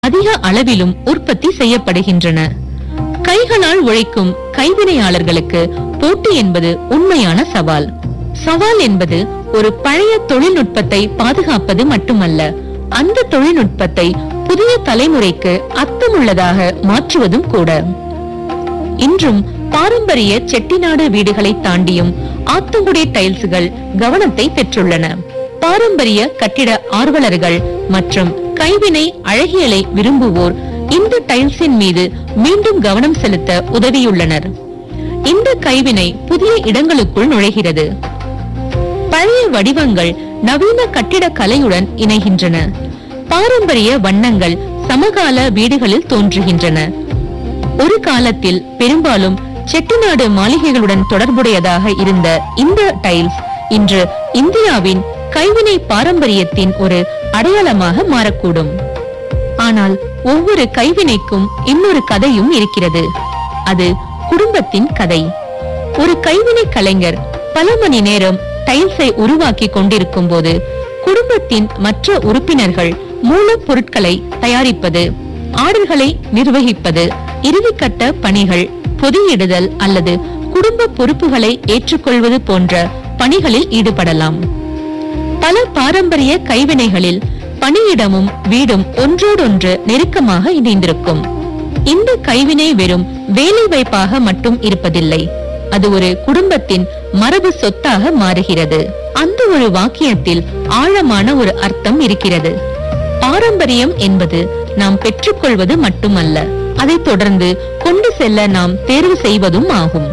அதிக அளவிலும் உற்பத்தி செய்யப்படுகின்றன கைகளால் உழைக்கும் கைவினையாளர்களுக்கு போட்டி என்பது உண்மையான சவால் சவால் என்பது ஒரு பழைய தொழில்நுட்பத்தை பாதுகாப்பது மட்டுமல்ல அந்த தொழில்நுட்பத்தை புதிய தலைமுறைக்கு அர்த்தமுள்ளதாக மாற்றுவதும் கூட இன்றும் பாரம்பரிய செட்டிநாடு வீடுகளை தாண்டியும் ஆத்தங்குடி டைல்ஸ்கள் கவனத்தை பெற்றுள்ளன பாரம்பரிய கட்டிட ஆர்வலர்கள் மற்றும் கைவினை அழகியலை விரும்புவோர் இந்த டைல்ஸின் மீது மீண்டும் கவனம் செலுத்த உதவியுள்ளனர் இந்த கைவினை புதிய இடங்களுக்குள் நுழைகிறது பழைய வடிவங்கள் நவீன கட்டிடக் கலையுடன் இணைகின்றன பாரம்பரிய வண்ணங்கள் சமகால வீடுகளில் தோன்றுகின்றன ஒரு காலத்தில் பெரும்பாலும் செட்டிநாடு மாளிகைகளுடன் தொடர்புடையதாக இருந்த இந்த டைல்ஸ் இன்று இந்தியாவின் கைவினை பாரம்பரியத்தின் ஒரு அடையாளமாக மாறக்கூடும் ஆனால் ஒவ்வொரு கைவினைக்கும் இன்னொரு கதையும் இருக்கிறது அது குடும்பத்தின் கதை ஒரு கைவினை கலைஞர் பல மணி நேரம் டைல்ஸை உருவாக்கி கொண்டிருக்கும் போது குடும்பத்தின் மற்ற உறுப்பினர்கள் மூலப்பொருட்களை தயாரிப்பது ஆர்டர்களை நிர்வகிப்பது இறுதிக்கட்ட பணிகள் பொதியிடுதல் அல்லது குடும்ப பொறுப்புகளை ஏற்றுக்கொள்வது போன்ற பணிகளில் ஈடுபடலாம் பல பாரம்பரிய கைவினைகளில் பணியிடமும் வீடும் ஒன்றோடொன்று நெருக்கமாக இணைந்திருக்கும் இந்த கைவினை வெறும் வேலை வாய்ப்பாக மட்டும் இருப்பதில்லை அது ஒரு குடும்பத்தின் மரபு சொத்தாக மாறுகிறது அந்த ஒரு வாக்கியத்தில் ஆழமான ஒரு அர்த்தம் இருக்கிறது பாரம்பரியம் என்பது நாம் பெற்றுக்கொள்வது மட்டுமல்ல அதை தொடர்ந்து கொண்டு செல்ல நாம் தேர்வு செய்வதும் ஆகும்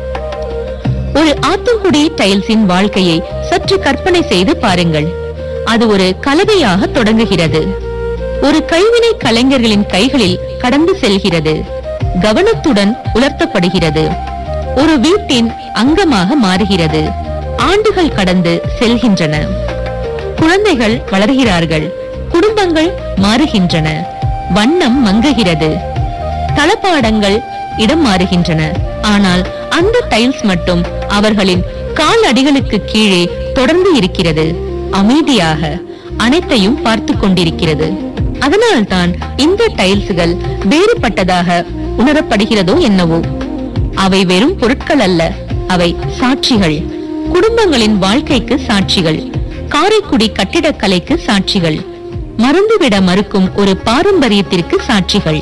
ஒரு ஆத்தங்குடி டைல்ஸின் வாழ்க்கையை சற்று கற்பனை செய்து பாருங்கள் அது ஒரு கலவையாக தொடங்குகிறது ஒரு கைவினை கலைஞர்களின் கைகளில் கடந்து செல்கிறது கவனத்துடன் உலர்த்தப்படுகிறது ஒரு வீட்டின் அங்கமாக மாறுகிறது ஆண்டுகள் கடந்து செல்கின்றன குழந்தைகள் வளர்கிறார்கள் குடும்பங்கள் மாறுகின்றன வண்ணம் மங்குகிறது தளபாடங்கள் இடம் மாறுகின்றன ஆனால் அந்த டைல்ஸ் மட்டும் அவர்களின் கால் அடிகளுக்கு கீழே தொடர்ந்து இருக்கிறது அமைதியாக அனைத்தையும் பார்த்து கொண்டிருக்கிறது அதனால்தான் இந்த டைல்ஸ்கள் வேறுபட்டதாக உணரப்படுகிறதோ என்னவோ அவை வெறும் பொருட்கள் அல்ல அவை சாட்சிகள் குடும்பங்களின் வாழ்க்கைக்கு சாட்சிகள் காரைக்குடி கட்டிடக்கலைக்கு சாட்சிகள் மறந்துவிட மறுக்கும் ஒரு பாரம்பரியத்திற்கு சாட்சிகள்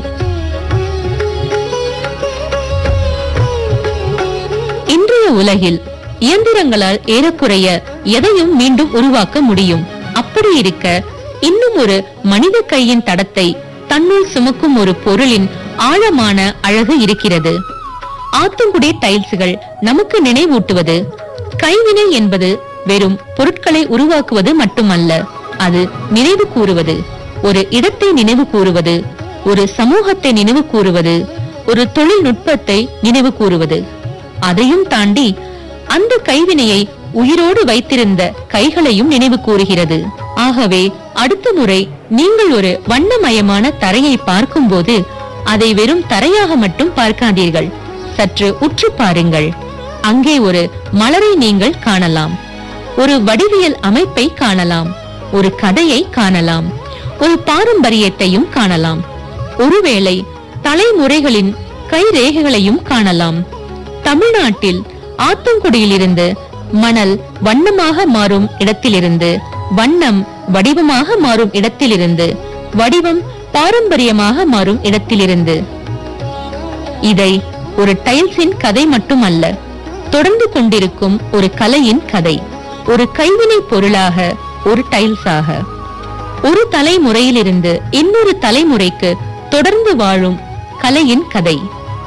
இன்றைய உலகில் இயந்திரங்களால் ஏறக்குறைய எதையும் மீண்டும் உருவாக்க முடியும் அப்படி இருக்க இன்னும் ஒரு மனித கையின் தடத்தை தன்னுள் சுமக்கும் ஒரு பொருளின் ஆழமான அழகு இருக்கிறது ஆத்தங்குடி டைல்ஸ்கள் நமக்கு நினைவூட்டுவது கைவினை என்பது வெறும் பொருட்களை உருவாக்குவது மட்டுமல்ல அது நினைவு கூறுவது ஒரு இடத்தை நினைவு கூறுவது ஒரு சமூகத்தை நினைவு கூறுவது ஒரு தொழில்நுட்பத்தை நினைவு கூறுவது அதையும் தாண்டி அந்த கைவினையை உயிரோடு வைத்திருந்த கைகளையும் நினைவு கூறுகிறது ஆகவே அடுத்த முறை நீங்கள் ஒரு வண்ணமயமான தரையை பார்க்கும்போது அதை வெறும் தரையாக மட்டும் பார்க்காதீர்கள் சற்று உற்று பாருங்கள் அங்கே ஒரு மலரை நீங்கள் காணலாம் ஒரு வடிவியல் அமைப்பை காணலாம் ஒரு கதையை காணலாம் ஒரு பாரம்பரியத்தையும் காணலாம் ஒருவேளை தலைமுறைகளின் கைரேகைகளையும் காணலாம் தமிழ்நாட்டில் ஆத்தங்குடியிலிருந்து மணல் வண்ணமாக மாறும் இடத்திலிருந்து வண்ணம் வடிவமாக மாறும் இடத்திலிருந்து வடிவம் பாரம்பரியமாக மாறும் இடத்திலிருந்து இதை ஒரு டைல்ஸின் கதை மட்டுமல்ல தொடர்ந்து கொண்டிருக்கும் ஒரு கலையின் கதை ஒரு கைவினை பொருளாக ஒரு டைல்ஸாக ஒரு தலைமுறையிலிருந்து இன்னொரு தலைமுறைக்கு தொடர்ந்து வாழும் கலையின் கதை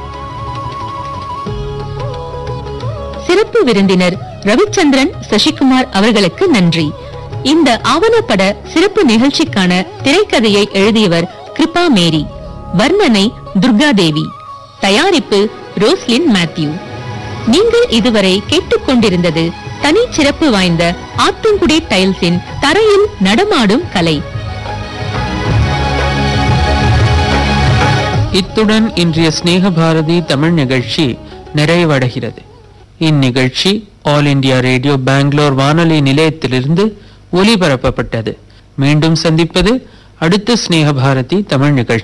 சிறப்பு விருந்தினர் ரவிச்சந்திரன் சசிகுமார் அவர்களுக்கு நன்றி இந்த ஆவணப்பட சிறப்பு நிகழ்ச்சிக்கான திரைக்கதையை எழுதியவர் கிருபா மேரி வர்ணனை துர்காதேவி தயாரிப்பு ரோஸ்லின் மேத்யூ நீங்கள் இதுவரை கேட்டுக்கொண்டிருந்தது தனி சிறப்பு வாய்ந்த ஆத்தங்குடி டைல்ஸின் தரையில் நடமாடும் கலை இத்துடன் இன்றைய ஸ்நேக பாரதி தமிழ் நிகழ்ச்சி நிறைவடைகிறது இந்நிகழ்ச்சி ஆல் இந்தியா ரேடியோ பெங்களூர் வானொலி நிலையத்திலிருந்து ஒலிபரப்பப்பட்டது மீண்டும் சந்திப்பது அடுத்த ஸ்நேக பாரதி தமிழ் நிகழ்ச்சி